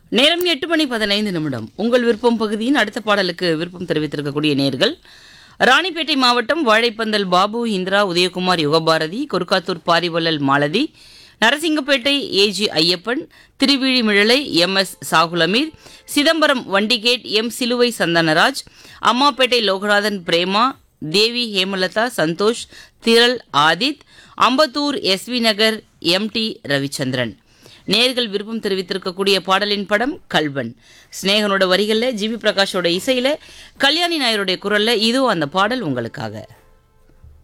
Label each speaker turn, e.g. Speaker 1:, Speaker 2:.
Speaker 1: நேரம் எட்டு மணி பதினைந்து நிமிடம் உங்கள் விருப்பம் பகுதியின் அடுத்த பாடலுக்கு விருப்பம் தெரிவித்திருக்கக்கூடிய நேர்கள் ராணிப்பேட்டை மாவட்டம் Vazhaipandal Babu Indira Udayakumar Yugabharathi Korukkathur Parivallal Malathi Narasingapettai A G Ayyappan Thiruvizhimizhalai M S Sahulmeer Chidambaram Vandigate M Siluvai Santhanaraj Ammapettai Loganathan Prema Devi Hemalatha Santhosh திரள் Aadhith Ambattur S V Nagar M D Ravichandran நேர்கள் விருப்பம் தெரிவித்திருக்கக்கூடிய பாடலின் படம் கல்வன் ஸ்நேகனோட வரிகளில் ஜிவி பிரகாஷோட இசையில கல்யாணி நாயருடைய குரல்ல இதோ அந்த பாடல் உங்களுக்காக